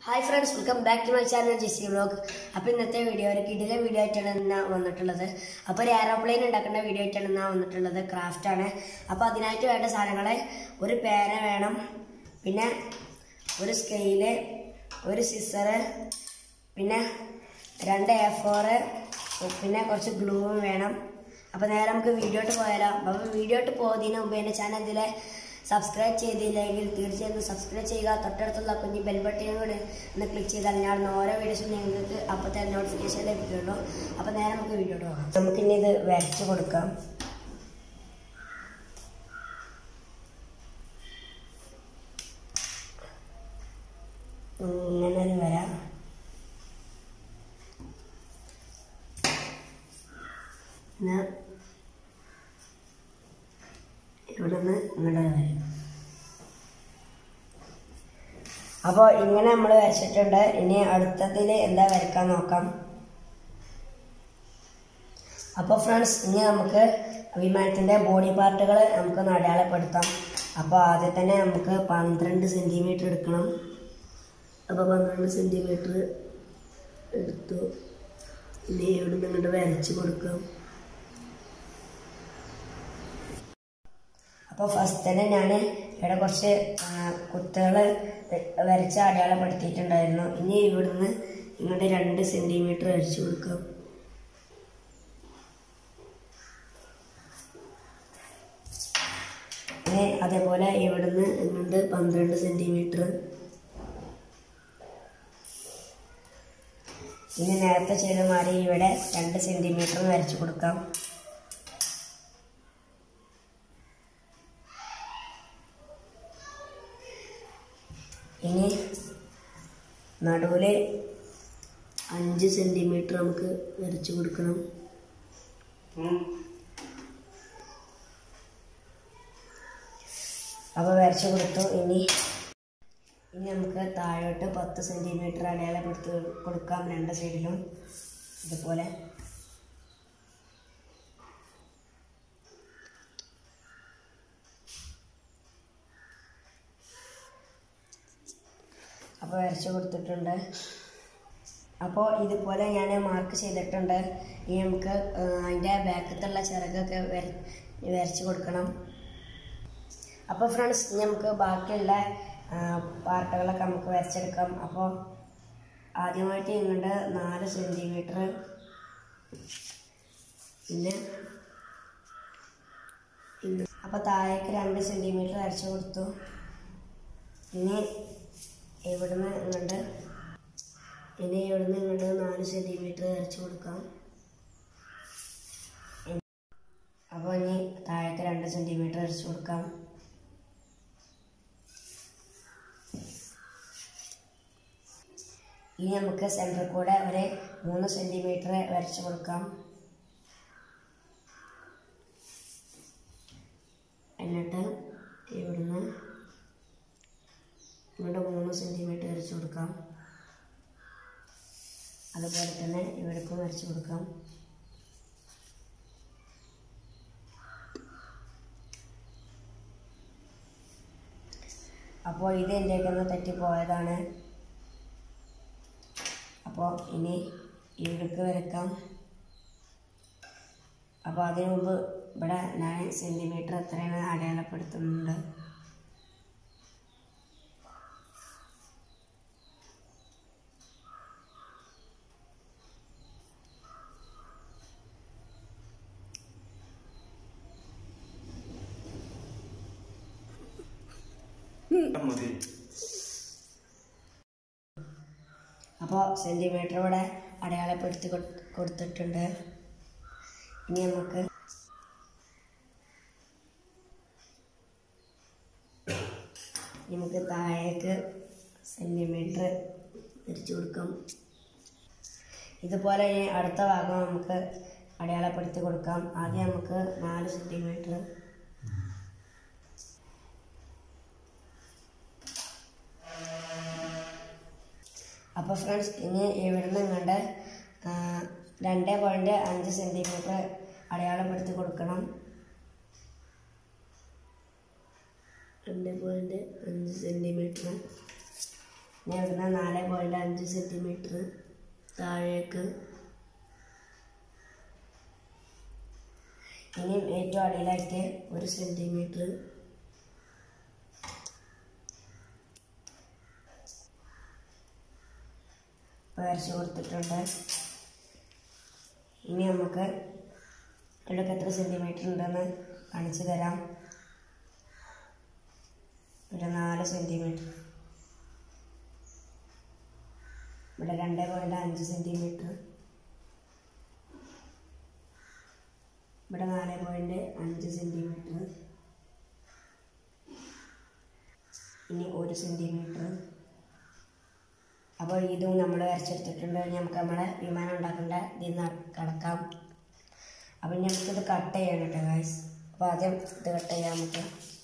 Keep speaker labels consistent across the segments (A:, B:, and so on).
A: Hi friends welcome back to my channel GC vlog അപ്പോൾ ഇന്നത്തെ video ഒരു കിടിലെ video ആയിട്ടാണ് ഞാൻ വന്നിട്ടുള്ളത് അപ്പോൾ ഒരു എയറോപ്ലെയിൻ ഉണ്ടാക്കുന്ന വീഡിയോ ആയിട്ടാണ് ഞാൻ വന്നിട്ടുള്ളത് ക്രാഫ്റ്റ് ആണ് അപ്പോൾ അതിനായിട്ട് വേണ്ട സാധനങ്ങൾ ഒരു പേന വേണം പിന്നെ ഒരു സ്കെയില് ഒരു സിസറ് പിന്നെ രണ്ട് എ ഫോറ് പിന്നെ കുറച്ച് ഗ്ലൂവും വേണം അപ്പോൾ നേരെ നമുക്ക് വീഡിയോട്ട് പോയാലോ അപ്പോൾ വീഡിയോട്ട് പോകുന്നതിന് മുമ്പ് എൻ്റെ ചാനൽ ഇതിലെ സബ്സ്ക്രൈബ് ചെയ്തില്ലെങ്കിൽ തീർച്ചയായും സബ്സ്ക്രൈബ് ചെയ്യുക തൊട്ടടുത്തുള്ള കുഞ്ഞ് ബെൽ ബട്ടൺ കൂടെ ഒന്ന് ക്ലിക്ക് ചെയ്താൽ ഞാൻ ഓരോ വീഡിയോസും നിങ്ങൾക്ക് അപ്പോൾ തന്നെ നോട്ടിഫിക്കേഷൻ ലഭിക്കുള്ളൂ അപ്പോൾ നേരെ നമുക്ക് വീഡിയോട്ട് പോകാം നമുക്കിനി ഇത് വരച്ച് കൊടുക്കാം ഇങ്ങനെ ഒരു വരാം പിന്നെ ഇവിടെ നിന്ന് ഇങ്ങോട്ട് വരും അപ്പോൾ ഇങ്ങനെ നമ്മൾ വരച്ചിട്ടുണ്ട് ഇനി അടുത്തതിൽ എന്താ വരക്കാൻ നോക്കാം അപ്പോൾ ഫ്രണ്ട്സ് ഇനി നമുക്ക് വിമാനത്തിൻ്റെ ബോഡി പാർട്ടുകൾ നമുക്ക് അടയാളപ്പെടുത്താം അപ്പോൾ ആദ്യം തന്നെ നമുക്ക് പന്ത്രണ്ട് സെൻറ്റിമീറ്റർ എടുക്കണം അപ്പോൾ പന്ത്രണ്ട് സെൻറ്റിമീറ്റർ എടുത്തു ഇനി ഇവിടെ നിന്ന് ഇങ്ങോട്ട് വരച്ച് കൊടുക്കാം അപ്പോൾ ഫസ്റ്റ് തന്നെ ഞാൻ ഇവിടെ കുറച്ച് കുത്തുകൾ വരച്ച് അടയാളപ്പെടുത്തിയിട്ടുണ്ടായിരുന്നു ഇനി ഇവിടുന്ന് ഇങ്ങോട്ട് രണ്ട് സെൻറ്റിമീറ്റർ വരച്ച് കൊടുക്കാം ഇനി അതേപോലെ ഇവിടുന്ന് ഇങ്ങോട്ട് പന്ത്രണ്ട് സെൻറ്റിമീറ്റർ ഇനി നേരത്തെ ചെയ്ത മാതിരി ഇവിടെ രണ്ട് സെൻറ്റിമീറ്റർ വരച്ച് കൊടുക്കാം ഇനി നടുവിൽ അഞ്ച് സെൻറ്റിമീറ്റർ നമുക്ക് വരച്ച് കൊടുക്കണം അപ്പോൾ വരച്ച് കൊടുത്തു ഇനി ഇനി നമുക്ക് താഴോട്ട് പത്ത് സെൻറ്റിമീറ്റർ അടയാളപ്പെടുത്തി കൊടുക്കാം രണ്ട് സൈഡിലും ഇതുപോലെ അപ്പോൾ വരച്ച് കൊടുത്തിട്ടുണ്ട് അപ്പോൾ ഇതുപോലെ ഞാൻ മാർക്ക് ചെയ്തിട്ടുണ്ട് ഇനി നമുക്ക് അതിൻ്റെ ബാക്കത്തുള്ള ചിറകൊക്കെ വര വരച്ച് കൊടുക്കണം അപ്പോൾ ഫ്രണ്ട്സ് ഇനി നമുക്ക് ബാക്കിയുള്ള പാർട്ടുകളൊക്കെ നമുക്ക് വരച്ചെടുക്കാം അപ്പോൾ ആദ്യമായിട്ട് ഇങ്ങോട്ട് നാല് സെൻറ്റിമീറ്റർ പിന്നെ അപ്പോൾ താഴേക്ക് രണ്ട് സെൻറ്റിമീറ്റർ വരച്ച് കൊടുത്തു ഇനി ഇവിടുന്ന് ഇങ്ങോട്ട് ഇനി ഇവിടുന്ന് ഇങ്ങോട്ട് നാല് സെൻറ്റിമീറ്റർ വരച്ച് കൊടുക്കാം അപ്പോൾ ഇനി താഴേക്ക് രണ്ട് സെൻറ്റിമീറ്റർ വരച്ച് കൊടുക്കാം ഇനി നമുക്ക് സെൻറ്ററിൽ കൂടെ ഒരു മൂന്ന് സെൻറ്റിമീറ്റർ വരച്ച് കൊടുക്കാം എന്നിട്ട് ഇവിടുന്ന് ഇവിടെ മൂന്ന് സെൻറ്റിമീറ്റർ വരച്ച് കൊടുക്കാം അതുപോലെ തന്നെ ഇവിടേക്കും വരച്ച് കൊടുക്കാം അപ്പോൾ ഇത് എൻ്റെയൊക്കെ ഒന്ന് തെറ്റിപ്പോയതാണ് അപ്പോൾ ഇനി ഇവിടേക്ക് വരക്കാം അപ്പോൾ അതിനു മുമ്പ് ഇവിടെ ഞാൻ സെൻറ്റിമീറ്റർ എത്രയാണ് അടയാളപ്പെടുത്തുന്നുണ്ട്
B: മതി
A: അപ്പോൾ സെൻറ്റിമീറ്റർ ഇവിടെ അടയാളപ്പെടുത്തി കൊടു- കൊടുത്തിട്ടുണ്ട് ഇനി നമുക്ക് നമുക്ക് താഴേക്ക് സെൻറ്റിമീറ്റർ തിരിച്ചു കൊടുക്കാം ഇതുപോലെ ഇനി അടുത്ത ഭാഗം നമുക്ക് അടയാളപ്പെടുത്തി കൊടുക്കാം ആദ്യം നമുക്ക് നാല് സെൻറ്റിമീറ്റർ അപ്പോൾ ഫ്രണ്ട്സ് ഇനി ഇവിടുന്ന് ഇങ്ങോട്ട് രണ്ട് പോയിൻറ്റ് അഞ്ച് സെൻറ്റിമീറ്റർ അടയാളപ്പെടുത്തി കൊടുക്കണം രണ്ട് പോയിൻറ്റ് അഞ്ച് സെൻറ്റിമീറ്റർ ഞാൻ ഇവിടുന്ന് നാല് പോയിൻറ്റ് അഞ്ച് സെൻറ്റിമീറ്റർ താഴേക്ക് ഇനിയും ഏറ്റവും അടിയിലായിട്ട് ഒരു സെൻറ്റിമീറ്റർ വരച്ച് കൊടുത്തിട്ടുണ്ട് ഇനി നമുക്ക് ഇവിടെയൊക്കെ എത്ര സെൻറ്റിമീറ്റർ ഉണ്ടെന്ന് കാണിച്ചു തരാം ഇവിടെ നാല് സെൻറ്റിമീറ്റർ ഇവിടെ രണ്ട് പോയിൻറ്റ് അഞ്ച് സെൻറ്റിമീറ്റർ ഇവിടെ നാല് പോയിൻറ്റ് അഞ്ച് സെൻറ്റിമീറ്റർ ഇനി ഒരു സെൻറ്റിമീറ്റർ അപ്പോൾ ഇതും നമ്മൾ വരച്ചെടുത്തിട്ടുണ്ട് ഇനി നമുക്ക് നമ്മളെ വിമാനം ഉണ്ടാക്കേണ്ട ഇതിൽ നിന്ന് കടക്കാം അപ്പം ഇനി നമുക്കിത് കട്ട് ചെയ്യണം കേട്ടോ ഗായ്സ് അപ്പോൾ ആദ്യം ഇത് കട്ട് ചെയ്യാം നമുക്ക്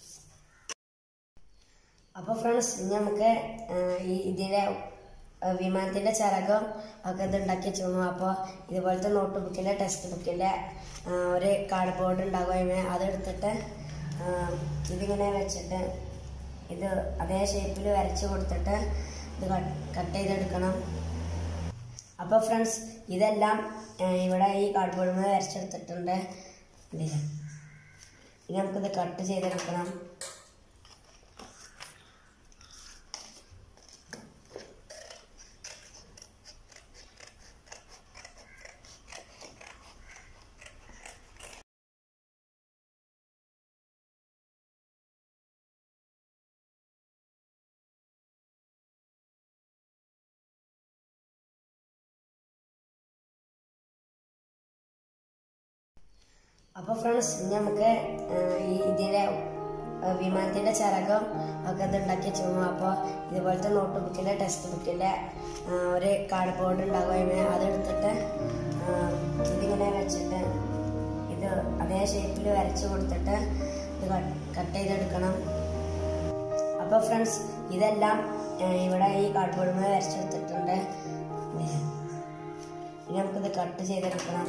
A: അപ്പോൾ ഫ്രണ്ട്സ് ഇനി നമുക്ക് ആ, ഈ ഇതിൻ്റെ വിമാനത്തിൻ്റെ ചിറകം ഒക്കെ ഇത് ഉണ്ടാക്കി വെച്ചു അപ്പോൾ ഇതുപോലത്തെ നോട്ട് ബുക്കിൻ്റെ ടെക്സ്റ്റ് ബുക്കിൻ്റെ ഒരു കാർഡ് ബോർഡ് ഉണ്ടാകും അതിന് അതെടുത്തിട്ട് ആ, ഇതിങ്ങനെ വെച്ചിട്ട് ഇത് അതേ ഷേപ്പിൽ വരച്ച് കൊടുത്തിട്ട് ഇത് കട്ട് ചെയ്തെടുക്കണം അപ്പോൾ ഫ്രണ്ട്സ് ഇതെല്ലാം ആ, ഇവിടെ ഈ കാർഡ് ബോർഡിൽ നിന്ന് വരച്ചെടുത്തിട്ടുണ്ട് ഇതില്ല ഇനി നമുക്കിത് കട്ട് ചെയ്തെടുക്കണം അപ്പോൾ ഫ്രണ്ട്സ് ഇനി നമുക്ക് ആ, ഈ ഇതിലെ ആ, വിമാനത്തിന്റെ ചിറകം ഒക്കെ ഇത് ഉണ്ടാക്കി വെച്ചു അപ്പോൾ ഇതുപോലത്തെ നോട്ട് ബുക്കിന്റെ ടെക്സ്റ്റ് ബുക്കിന്റെ ആ, ഒരു കാർഡ് ബോർഡ് ഉണ്ടാകും അതിന് അതെടുത്തിട്ട് ആ, ഇതിങ്ങനെ വെച്ചിട്ട് ഇത് അതേ ഷേപ്പിൽ വരച്ച് കൊടുത്തിട്ട് ഇത് കട്ട് ചെയ്തെടുക്കണം അപ്പോൾ ഫ്രണ്ട്സ് ഇതെല്ലാം ആ, ഇവിടെ ഈ കാർഡ് ബോർഡിൽ നിന്ന് വരച്ചെടുത്തിട്ടുണ്ട് ഇനി നമുക്കിത് കട്ട് ചെയ്തെടുക്കണം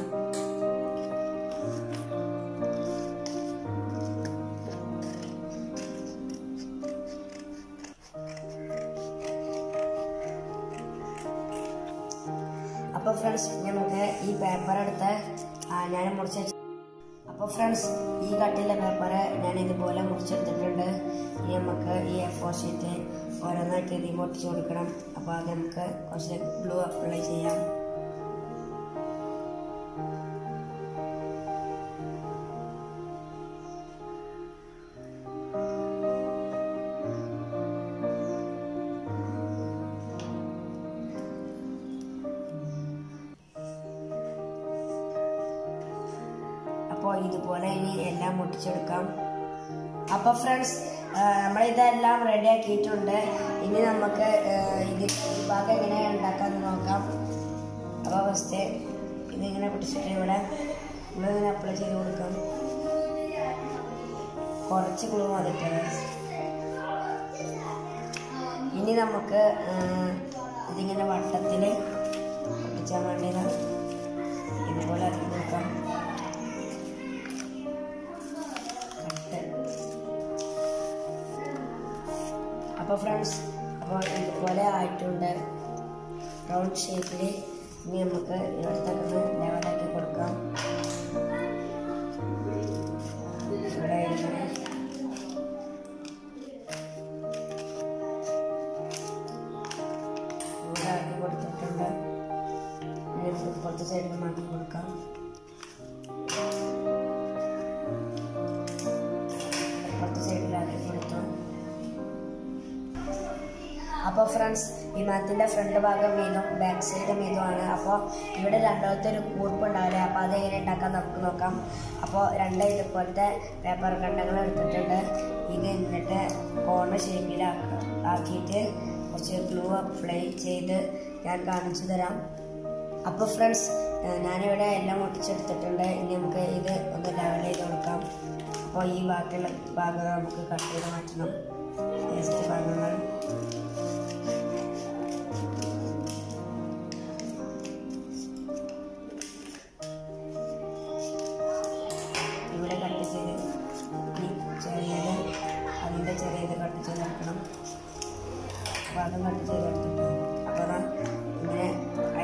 A: അപ്പോൾ ഫ്രണ്ട്സ് നമുക്ക് ഈ പേപ്പർ എടുത്ത് ആ, ഞാൻ മുറിച്ച് വെച്ച- അപ്പോൾ ഫ്രണ്ട്സ് ഈ കട്ടിലെ പേപ്പർ ഞാൻ ഇതുപോലെ മുറിച്ചെടുത്തിട്ടുണ്ട് ഇനി നമുക്ക് ഈ എ ഫോർ ഷീറ്റ് ഓരോന്നായിട്ട് ഇതിൽ ഒട്ടിച്ച് കൊടുക്കണം അപ്പോൾ അത് നമുക്ക് കുറച്ച് ഗ്ലൂ അപ്ലൈ ചെയ്യാം അപ്പോൾ ഇതുപോലെ ഇനി എല്ലാം മുട്ടിച്ചെടുക്കാം അപ്പോൾ ഫ്രണ്ട്സ് നമ്മളിതെല്ലാം റെഡി ആക്കിയിട്ടുണ്ട് ഇനി നമുക്ക് ആ, ഇത് ഈ ഭാഗം എങ്ങനെ ഉണ്ടാക്കാമെന്ന് നോക്കാം അപ്പോൾ ഫസ്റ്റ് ഇതിങ്ങനെ പിടിച്ചിട്ട് ഇവിടെ നമ്മളിങ്ങനെ അപ്ലൈ ചെയ്ത് കൊടുക്കാം കുറച്ച് ഗ്ലൂ മതിട്ട് ഇനി നമുക്ക് ആ, ഇതിങ്ങനെ വട്ടത്തിൽ ഒട്ടിച്ചാൽ വേണ്ടിയത് ഇതുപോലെ ആക്കി കൊടുക്കാം കട്ട് അപ്പോൾ ഫ്രണ്ട്സ് അപ്പോൾ ഇതുപോലെ ആയിട്ടുണ്ട് റൗണ്ട് ഷേപ്പിൽ ഇനി നമുക്ക് ഇവിടത്തേക്കൊന്ന് ലെവലാക്കി കൊടുക്കാം ഇവിടെ ഇങ്ങനെ ഇവിടെ ആക്കി കൊടുത്തിട്ടുണ്ട് ഇനി നമുക്ക് ഇപ്പുറത്തെ സൈഡിൽ മാറ്റി കൊടുക്കാം ഇപ്പുറത്തെ സൈഡിലാക്കി കൊടുത്തു അപ്പോൾ ഫ്രണ്ട്സ് വിമാനത്തിൻ്റെ ഫ്രണ്ട് ഭാഗം മീതും ബാക്ക് സൈഡ് മീതുമാണ് അപ്പോൾ ഇവിടെ രണ്ടാമത്തെ ഒരു കൂർപ്പ് ഉണ്ടാവില്ലേ അപ്പോൾ അത് എങ്ങനെ ഉണ്ടാക്കാൻ നമുക്ക് നോക്കാം അപ്പോൾ രണ്ട് ഇതുപോലത്തെ പേപ്പർ കണ്ടങ്ങൾ എടുത്തിട്ടുണ്ട് ഇത് എന്നിട്ട് കോണ ഷേപ്പിലാക്ക ആക്കിയിട്ട് കുറച്ച് ഗ്ലൂ അപ്ലൈ ചെയ്ത് ഞാൻ കാണിച്ചു തരാം അപ്പോൾ ഫ്രണ്ട്സ് ഞാനിവിടെ എല്ലാം ഒട്ടിച്ചെടുത്തിട്ടുണ്ട് ഇനി നമുക്ക് ഇത് ഒന്ന് ലെവൽ ചെയ്ത് കൊടുക്കാം അപ്പോൾ ഈ ബാക്കിയുള്ള ഭാഗം നമുക്ക് കട്ട് ചെയ്ത് മാറ്റണം വേസ്റ്റ് ഭാഗങ്ങൾ ഇവിടെ കട്ട് ചെയ്ത് ഈ ചെറിയത് അതിൻ്റെ ചെറിയത് കട്ട് ചെയ്തെടുക്കണം അപ്പോൾ അതും കട്ട് ചെയ്തെടുത്തിട്ടുണ്ട്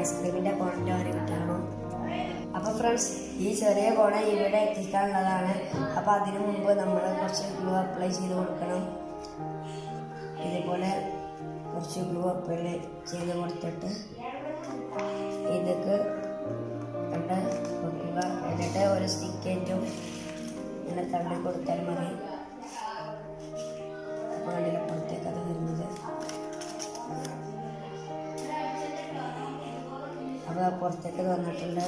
A: ഐസ്ക്രീമിൻ്റെ കോണിൻ്റെ വരെ കിട്ടണം അപ്പോൾ ഫ്രണ്ട്സ് ഈ ചെറിയ കോണ ഇവിടെ എത്തിക്കാനുള്ളതാണ് അപ്പോൾ അതിനു മുമ്പ് നമ്മൾ കുറച്ച് ഗ്ലൂ അപ്ലൈ ചെയ്ത് കൊടുക്കണം ഇതേപോലെ കുറച്ച് ഗ്ലൂ അപ്ലൈ ചെയ്ത് കൊടുത്തിട്ട് ഇതൊക്കെ കണ്ട് വെക്കുക എന്നിട്ട് ഒരു സ്റ്റിക്കേറ്റും ഇങ്ങനെ തള്ളി കൊടുത്താൽ മതി അപ്പോൾ കണ്ടില്ല പുറത്തേക്ക് അത് വരുന്നത് അപ്പോൾ പുറത്തേക്ക് വന്നിട്ടുണ്ട്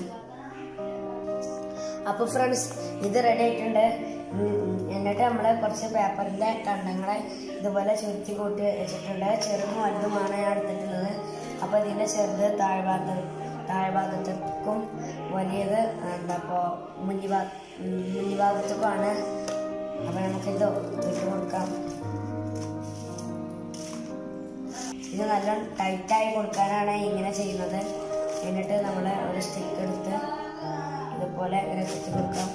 A: അപ്പോൾ ഫ്രണ്ട്സ് ഇത് റെഡി ആയിട്ടുണ്ട് ഉം, ഉം. എന്നിട്ട് നമ്മൾ കുറച്ച് പേപ്പറിൻ്റെ കണ്ടങ്ങളെ ഇതുപോലെ ചുരുത്തി കൂട്ടി വെച്ചിട്ടുണ്ട് ചെറുതും വലുതുമാണ് ഞാൻ എടുത്തിട്ടുള്ളത് അപ്പോൾ ഇതിൻ്റെ ചെറുത് താഴ്ഭാഗത്ത് താഴ്ഭാഗത്തേക്കും വലിയത് എന്താ ഇപ്പോൾ മുന്നിഭാ മുന്നിഭാഗത്തേക്കുമാണ് അപ്പോൾ നമുക്കിത് വിട്ടു കൊടുക്കാം ഇത് നല്ല ടൈറ്റായി കൊടുക്കാനാണ് ഇങ്ങനെ ചെയ്യുന്നത് എന്നിട്ട് നമ്മൾ ഒരു സ്റ്റിക്ക് എടുത്ത് ഇതുപോലെ ഇങ്ങനെ കുത്തി കൊടുക്കാം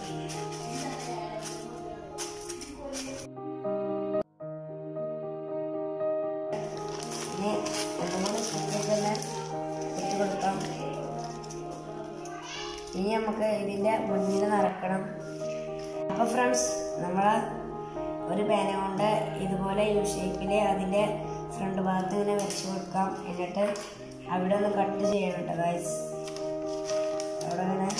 A: ഇനി ഒന്നും കൂടി സ്റ്റിക്ക് തന്നെ കുത്തി കൊടുക്കാം ഇനി നമുക്ക് ഇതിൻ്റെ മുന്നിൽ നടക്കണം അപ്പോൾ ഫ്രണ്ട്സ് നമ്മൾ ഒരു പേന കൊണ്ട് ഇതുപോലെ യു ഷേപ്പിൽ അതിൻ്റെ ഫ്രണ്ട് ഭാഗത്ത് ഇങ്ങനെ വെച്ച് കൊടുക്കാം എന്നിട്ട് അവിടെ ഒന്ന് കട്ട് ചെയ്യണം കേട്ടോ ഗൈസ് അവിടെ ഇങ്ങനെ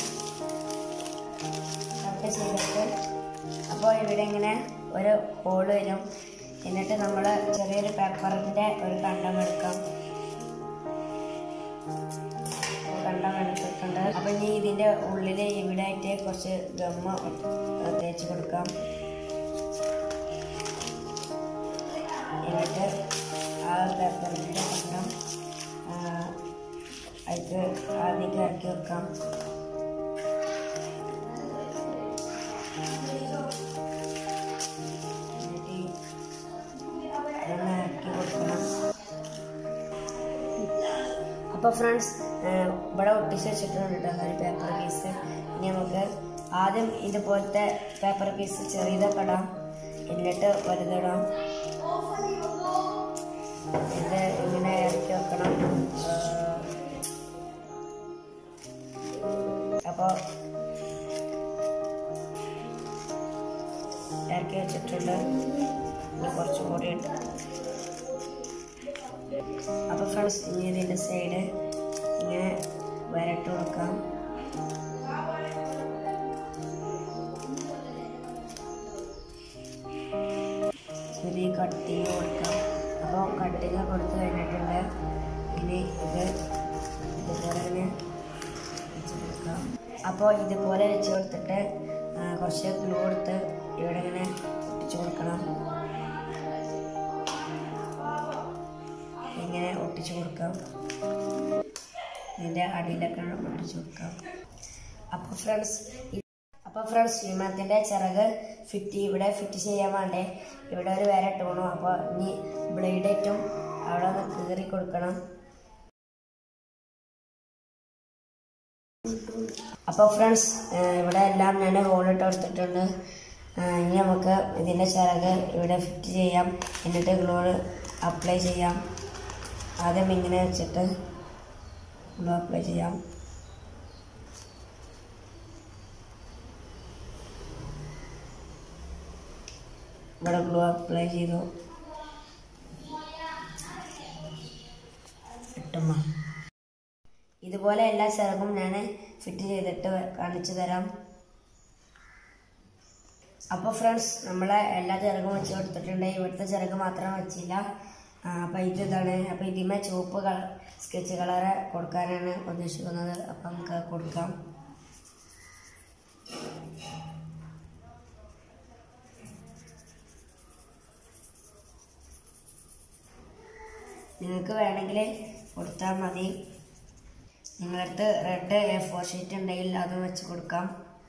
A: കട്ട് ചെയ്തിട്ട് അപ്പോൾ ഇവിടെ ഇങ്ങനെ ഒരു ഹോൾ വരും എന്നിട്ട് നമ്മൾ ചെറിയൊരു പേപ്പറിൻ്റെ ഒരു കണ്ടം എടുക്കാം ഒരു കണ്ടം എടുത്തിട്ടുണ്ട് അപ്പം ഇനി ഇതിൻ്റെ ഉള്ളിൽ ഇവിടെ ആയിട്ട് കുറച്ച് ഗമ്മ തേച്ച് കൊടുക്കാം എന്നിട്ട് ആ പേപ്പറിൻ്റെ കണ്ടം അതിക്ക് ആദ്യം ഇറക്കി വെക്കാം എന്നിട്ട് ഈ അതൊന്ന് ഇറക്കി കൊടുക്കണം അപ്പോൾ ഫ്രണ്ട്സ് ഇവിടെ ഒട്ടിച്ച് വെച്ചിട്ടുണ്ട് കേട്ടോ ഒരു പേപ്പർ പീസ് ഇനി നമുക്ക് ആദ്യം ഇതുപോലത്തെ പേപ്പർ പീസ് ചെറിയതൊക്കെ ഇടാം എന്നിട്ട് വലുതിടാം ഇത് ഇങ്ങനെ ഇറക്കി വെക്കണം അപ്പോൾ ഇറക്കി വെച്ചിട്ടുണ്ട് ഇനി കുറച്ചും കൂടി ഉണ്ട് അപ്പോൾ ഫ്രണ്ട്സ് ഇനി ഇതിൻ്റെ സൈഡ് ഇങ്ങനെ വരട്ട് കൊടുക്കാം ചെറിയ കട്ടിങ് കൊടുക്കാം അപ്പോൾ കട്ടിങ് കൊടുത്ത് കഴിഞ്ഞിട്ടുണ്ട് ഇനി ഇത് ഇതുപോലെ ഇങ്ങനെ വെച്ച് കൊടുക്കാം അപ്പോൾ ഇതുപോലെ വെച്ച് കൊടുത്തിട്ട് ആ, കുറച്ച് ഗ്ലൂ കൊടുത്ത് ഇവിടെ ഇങ്ങനെ ഒട്ടിച്ച് കൊടുക്കണം ഇങ്ങനെ ഒട്ടിച്ച് കൊടുക്കാം ഇതിൻ്റെ അടിയിലൊക്കെ ഒട്ടിച്ച് കൊടുക്കാം അപ്പോൾ ഫ്രണ്ട്സ് അപ്പോൾ ഫ്രണ്ട്സ് വിമാനത്തിൻ്റെ ചിറക് ഫിറ്റ് ഇവിടെ ഫിറ്റ് ചെയ്യാൻ വേണ്ടേ ഇവിടെ ഒരു വേറെ ഇട്ടോണു അപ്പോൾ ഇനി ബ്ലേഡേറ്റും അവിടെ ഒന്ന് കീറി കൊടുക്കണം അപ്പോൾ ഫ്രണ്ട്സ് ഇവിടെ എല്ലാം ഞാൻ ഹോളിട്ട് കൊടുത്തിട്ടുണ്ട് ആ, ഇനി നമുക്ക് ഇതിൻ്റെ ചിറക് ഇവിടെ ഫിറ്റ് ചെയ്യാം എന്നിട്ട് ഗ്ലൂ അപ്ലൈ ചെയ്യാം ആദ്യം ഇങ്ങനെ വെച്ചിട്ട് ഗ്ലൂ അപ്ലൈ ചെയ്യാം ഇവിടെ ഗ്ലൂ അപ്ലൈ ചെയ്തു കിട്ടുമോ ഇതുപോലെ എല്ലാ ചിറകും ഞാൻ ഫിറ്റ് ചെയ്തിട്ട് കാണിച്ചു തരാം അപ്പോൾ ഫ്രണ്ട്സ് നമ്മളെ എല്ലാ ചിറകും വെച്ച് കൊടുത്തിട്ടുണ്ട് ഇവിടുത്തെ ചിറക് മാത്രം വെച്ചില്ല അപ്പോൾ ഇത് ഇതാണ് അപ്പോൾ ഇതിന്മേ ചുവപ്പ് കളർ സ്കെച്ച് കളറ് കൊടുക്കാനാണ് ഉദ്ദേശിക്കുന്നത് അപ്പം നമുക്ക് കൊടുക്കാം നിങ്ങൾക്ക് വേണമെങ്കിൽ കൊടുത്താൽ മതി നിങ്ങളടുത്ത് റെഡ് എ ഫോർ ഷീറ്റ് ഉണ്ടെങ്കിൽ അത് വെച്ച് കൊടുക്കാം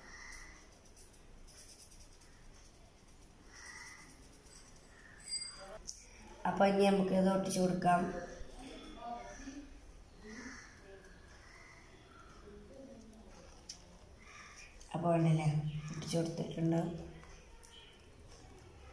A: അപ്പോൾ ഇനി നമുക്ക് ഇത് ഒട്ടിച്ച് കൊടുക്കാം അപ്പോൾ ഉണ്ടല്ലേ ഒട്ടിച്ച് കൊടുത്തിട്ടുണ്ട്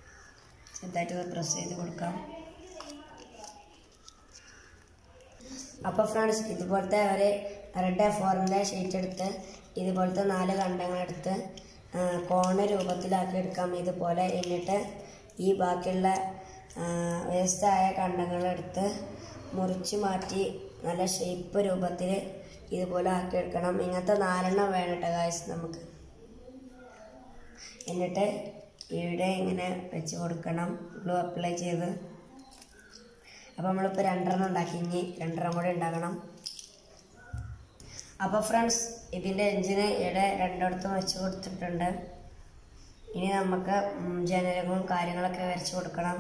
A: ചെറുതായിട്ട് പ്രസ് ചെയ്ത് കൊടുക്കാം അപ്പോൾ ഫ്രണ്ട്സ് ഇതുപോലത്തെ ഒരു റെഡ് എ ഫോറിൻ്റെ ഷീറ്റ് എടുത്ത് ഇതുപോലത്തെ നാല് കണ്ടങ്ങളെടുത്ത് കോണ രൂപത്തിലാക്കി എടുക്കാം ഇതുപോലെ എന്നിട്ട് ഈ ബാക്കിയുള്ള വേസ്റ്റായ കണ്ടങ്ങളെടുത്ത് മുറിച്ച് മാറ്റി നല്ല ഷേപ്പ് രൂപത്തിൽ ഇതുപോലെ ആക്കി എടുക്കണം ഇങ്ങനത്തെ നാലെണ്ണം വേണം കേട്ടോ ഗായ്സ് നമുക്ക് എന്നിട്ട് ഇവിടെ ഇങ്ങനെ വെച്ച് കൊടുക്കണം ഗ്ലൂ അപ്ലൈ ചെയ്ത് അപ്പോൾ നമ്മളിപ്പോൾ രണ്ടെണ്ണം ഉണ്ടാക്കി ഇനി രണ്ടെണ്ണം കൂടി ഉണ്ടാക്കണം അപ്പോൾ ഫ്രണ്ട്സ് ഇതിൻ്റെ എഞ്ചിന് ഇവിടെ രണ്ടിടത്തും വെച്ച് കൊടുത്തിട്ടുണ്ട് ഇനി നമുക്ക് ഉം, ജനലങ്ങളും കാര്യങ്ങളൊക്കെ വരച്ച് കൊടുക്കണം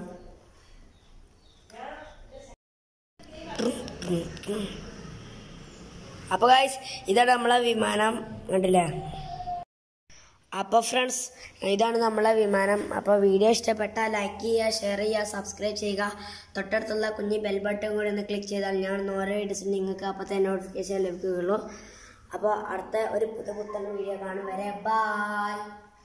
A: അപ്പോൾ ഗായ്സ് ഇതാണ് നമ്മളെ വിമാനം കണ്ടില്ലേ അപ്പോൾ ഫ്രണ്ട്സ് ഇതാണ് നമ്മളെ വിമാനം അപ്പോൾ വീഡിയോ ഇഷ്ടപ്പെട്ടാൽ ലൈക്ക് ചെയ്യുക ഷെയർ ചെയ്യുക സബ്സ്ക്രൈബ് ചെയ്യുക തൊട്ടടുത്തുള്ള കുഞ്ഞി ബെൽ ബട്ടൺ കൂടി ഒന്ന് ക്ലിക്ക് ചെയ്താൽ ഞാൻ ഓരോ വീഡിയോസും നിങ്ങൾക്ക് അപ്പോൾ തന്നെ നോട്ടിഫിക്കേഷൻ ലഭിക്കുകയുള്ളൂ അപ്പോൾ അടുത്ത ഒരു പുതു പുത്തൻ വീഡിയോ കാണും വരെ ബായ്